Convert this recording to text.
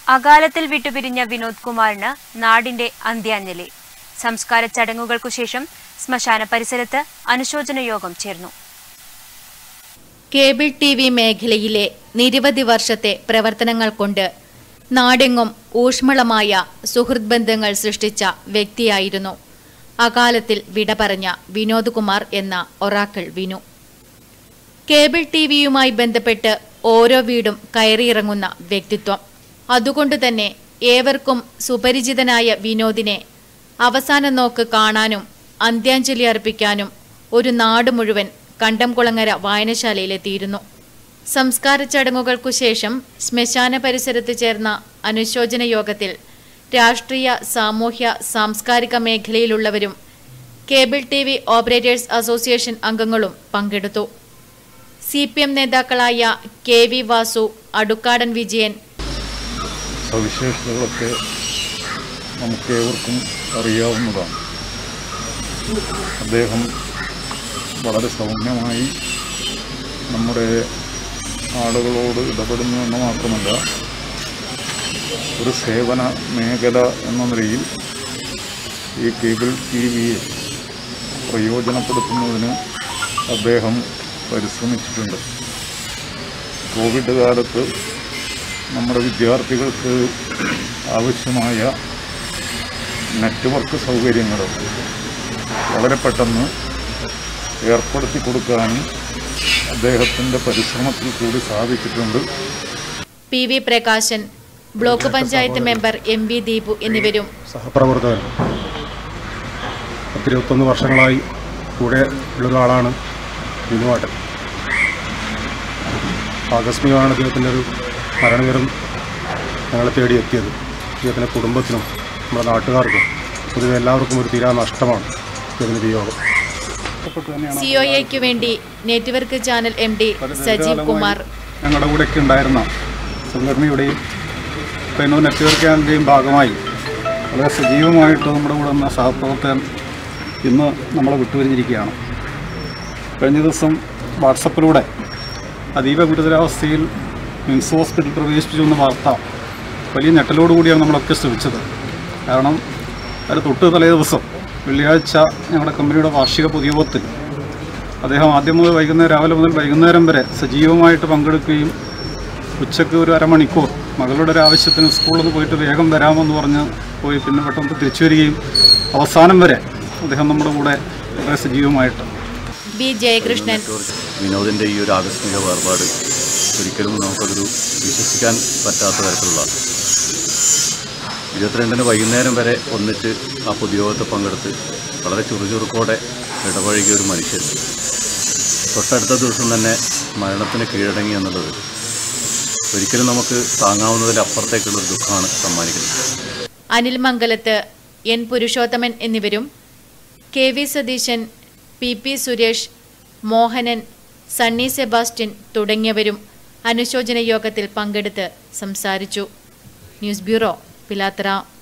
അകാലത്തിൽ വിട്ടുപിരിഞ്ഞ വിനോദ് കുമാറിന് നാടിന്റെ അന്ത്യാഞ്ജലി സംസ്കാര ചടങ്ങുകൾക്കു ശേഷം ശ്മശാന പരിസരത്ത് അനുശോചന യോഗം ചേർന്നു കേബിൾ ടി വി മേഖലയിലെ നിരവധി വർഷത്തെ പ്രവർത്തനങ്ങൾ കൊണ്ട് നാടെങ്ങും ഊഷ്മളമായ സുഹൃത് ബന്ധങ്ങൾ സൃഷ്ടിച്ച വ്യക്തിയായിരുന്നു അകാലത്തിൽ വിട പറഞ്ഞ വിനോദ് കുമാർ എന്ന ഒറാക്കൾ വിനു കേബിൾ ടി വിയുമായി ബന്ധപ്പെട്ട് ഓരോ വീടും കയറിയിറങ്ങുന്ന വ്യക്തിത്വം അതുകൊണ്ട് തന്നെ ഏവർക്കും സുപരിചിതനായ വിനോദിനെ അവസാന നോക്ക് കാണാനും അന്ത്യാഞ്ജലി അർപ്പിക്കാനും ഒരു നാട് മുഴുവൻ കണ്ടംകുളങ്ങര വായനശാലയിലെത്തിയിരുന്നു സംസ്കാര ചടങ്ങുകൾക്കു ശേഷം ശ്മശാന പരിസരത്ത് ചേർന്ന അനുശോചന യോഗത്തിൽ രാഷ്ട്രീയ സാമൂഹ്യ സാംസ്കാരിക മേഖലയിലുള്ളവരും cable T V operators association അംഗങ്ങളും പങ്കെടുത്തു സി പി എം നേതാക്കളായ കെ വി വാസു അടുക്കാടൻ വിജയൻ സവിശേഷതകളൊക്കെ നമുക്കേവർക്കും അറിയാവുന്നതാണ് അദ്ദേഹം വളരെ സൗമ്യമായി നമ്മുടെ ആളുകളോട് ഇടപെടുന്നു എന്ന് മാത്രമല്ല ഒരു സേവന മേഖല എന്ന നിലയിൽ ഈ കേബിൾ ടി വിയെ പ്രയോജനപ്പെടുത്തുന്നതിന് അദ്ദേഹം പരിശ്രമിച്ചിട്ടുണ്ട് കോവിഡ് കാലത്ത് നമ്മുടെ വിദ്യാർത്ഥികൾക്ക് ആവശ്യമായ നെറ്റ്വർക്ക് സൗകര്യങ്ങൾ വളരെ പെട്ടെന്ന് ഏർപ്പെടുത്തി കൊടുക്കാനും അദ്ദേഹത്തിൻ്റെ പരിശ്രമത്തിൽ കൂടി സാധിച്ചിട്ടുണ്ട് P V Prakashan block panchayat member M V Deepu എന്നിവരും സഹപ്രവർത്തകൻ പത്തിരുപത്തൊന്ന് വർഷങ്ങളായി കൂടെ ഉള്ളൊരാളാണ് വിനുവാട്ടൻ ആകസ്മികമാണ് അദ്ദേഹത്തിൻ്റെ ഒരു മരണവിവരം ഞങ്ങളെ തേടി എത്തിയത് അദ്ദേഹത്തിൻ്റെ കുടുംബത്തിനും നമ്മുടെ നാട്ടുകാർക്കും പൊതുവെ എല്ലാവർക്കും ഒരു തീരാ നഷ്ടമാണ് ഇതിൻ്റെ വിയോഗം സിഒഎയ്ക്കു വേണ്ടി network channel M D Sajeev Kumar ഞങ്ങളുടെ കൂടെയൊക്കെ ഉണ്ടായിരുന്ന സംഘടനയുടെയും പെനോ നെറ്റ്വർക്ക് ചാനലിൻ്റെയും ഭാഗമായി വളരെ സജീവമായിട്ട് നമ്മുടെ കൂടെ നിന്ന സഹപ്രവർത്തകൻ ഇന്ന് നമ്മളെ വിട്ടുപിരിഞ്ഞിരിക്കുകയാണ് കഴിഞ്ഞ ദിവസം വാട്സപ്പിലൂടെ അതീവ ഗുരുതരാവസ്ഥയിൽ മിംസ് ഹോസ്പിറ്റൽ പ്രവേശിപ്പിച്ചു എന്ന വാർത്ത വലിയ ഞെട്ടലോടുകൂടിയാണ് നമ്മളൊക്കെ ശ്രമിച്ചത് കാരണം അതിന് തൊട്ട് തലേ ദിവസം വെള്ളിയാഴ്ച ഞങ്ങളുടെ കമ്പനിയുടെ വാർഷിക പൊതുയോഗത്തിൽ അദ്ദേഹം ആദ്യം മുതൽ വൈകുന്നേരം രാവിലെ മുതൽ വൈകുന്നേരം വരെ സജീവമായിട്ട് പങ്കെടുക്കുകയും ഉച്ചയ്ക്ക് ഒരു അരമണിക്കൂർ മകളുടെ ഒരു ആവശ്യത്തിന് സ്കൂളിൽ നിന്ന് പോയിട്ട് വേഗം വരാമെന്ന് പറഞ്ഞ് പോയി പിന്നെ പെട്ടെന്ന് തിരിച്ചു വരികയും അവസാനം വരെ അദ്ദേഹം നമ്മുടെ കൂടെ വളരെ സജീവമായിട്ട് ബി ജയകൃഷ്ണൻ വിനോദിൻ്റെ ഈ ഒരു ആകസ്മിക വേർപാട് ഒരിക്കലും നമുക്കതൊരു വിശ്വസിക്കാൻ പറ്റാത്ത തരത്തിലുള്ള ഇരുപത്തിരണ്ടിന് വൈകുന്നേരം വരെ ഒന്നിച്ച് ആ പൊതുയോഗത്തിൽ പങ്കെടുത്ത് വളരെ ചുറുചുറുക്കോടെ ഇടപഴകിയ ഒരു മനുഷ്യൻ തൊട്ടടുത്ത ദിവസം തന്നെ മരണത്തിന് കീഴടങ്ങി എന്നുള്ളത് ഒരിക്കലും നമുക്ക് താങ്ങാവുന്നതിലപ്പുറത്തേക്കുള്ള ഒരു ദുഃഖമാണ് സമ്മാനിക്കുന്നത് അനിൽ മംഗലത്ത് എൻ പുരുഷോത്തമൻ എന്നിവരും K V Satheesan P P Suresh Mohanan Sunny Sebastian തുടങ്ങിയവരും അനുശോചന യോഗത്തിൽ പങ്കെടുത്ത് സംസാരിച്ചു ന്യൂസ് ബ്യൂറോ പിലാത്തറ